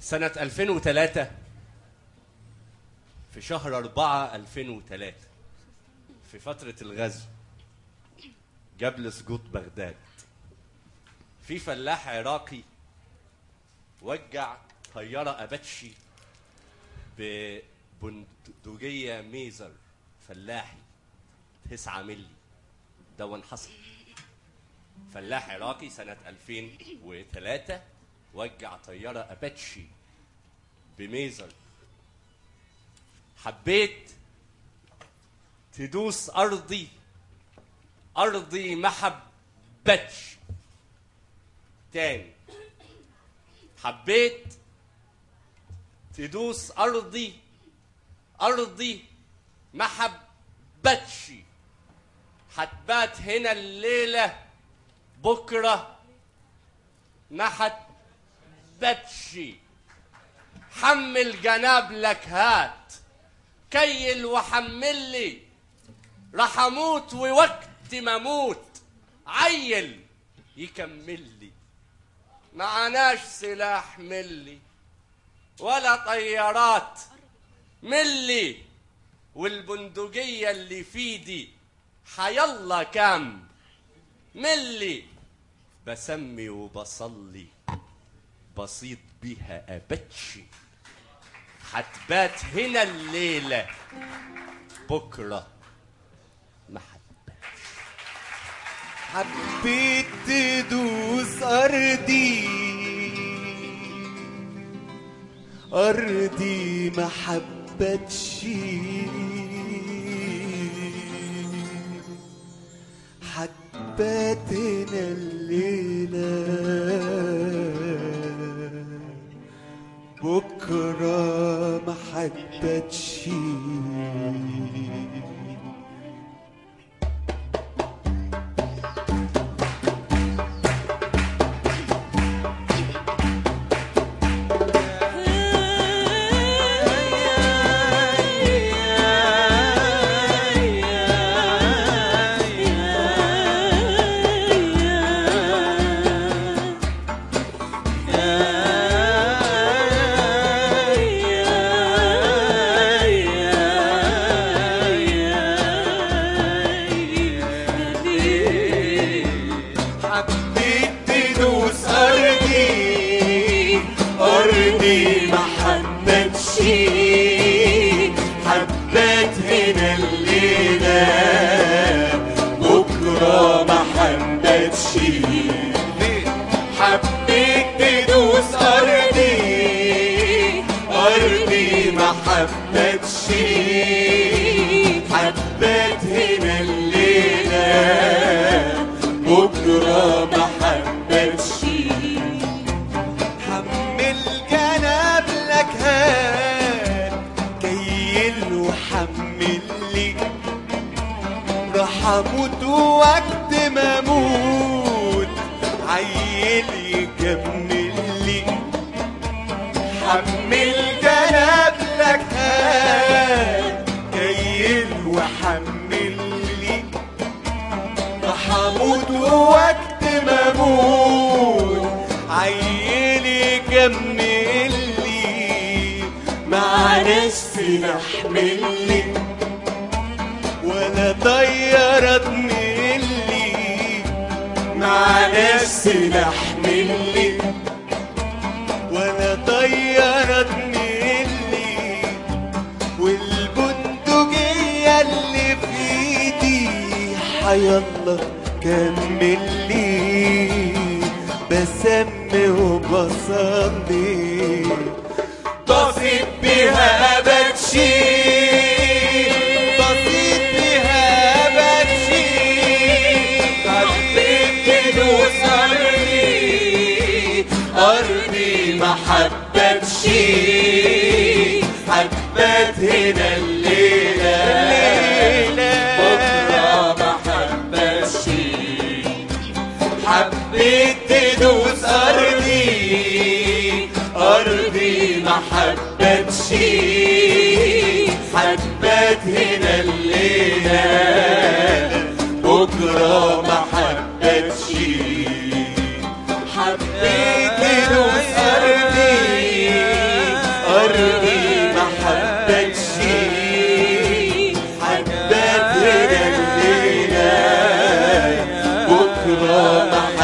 سنة 2003 في شهر 4 2003 في فترة الغزو قبل سقوط بغداد في فلاح عراقي وجع طيارة أباتشي ببندقية ميزر فلاحي 9 ملي ده حصل فلاح عراقي سنة 2003 وجع طيارة أباتشي بميزر حبيت تدوس أرضي أرضي ما حبتش تاني حبيت تدوس أرضي أرضي ما حبتش هتبات هنا الليلة بكرة ما حتبتش حمل جناب لك هات كيل وحمل لي راح اموت ووقت ما اموت عيل يكمل لي معناش سلاح ملي ولا طيارات ملي والبندقية اللي في ايدي حيالله كام ملي بسمي وبصلي بصيد بيها أبتشي هتبات هنا الليلة بكرة ما حتباتش حبيت تدوس أرضي أرضي ما حبتش حبات هنا الليلة بكرة ما حبتش حبيت تدوس أرضي أرضي ما حبتش حبات هنا الليلة بكرة ما حبتش حبيت تدوس أرضي أرضي ما حبتش حبات هنا الليلة بكرة ما حبتش حمل جناب لك هات كيل وحمل لي راح اموت وقت ما اموت عيل يكمل لي حمل جناب لك هات كيل وحمل لي راح اموت وقت ما اموت عيلي كمل لي معناش سلاح ملي ولا طيارة تملي معناش سلاح ملي ولا طيارة تملي والبندقية اللي في ايدي حيالله كمل لي بسمي وبصلي بصيد بيها بتشي بصيد بيها بتشي حبيت تدوس أرضي أرضي ما حبتش حبت هنا الليلة بكرة ما حبتش حبيت تدوس أرضي أرضي ما حبتش حبت هنا الليلة بكرة ما حبتش حبيت تدوس أرضي أرضي ما حبتش حبت هنا الليلة بكرة ما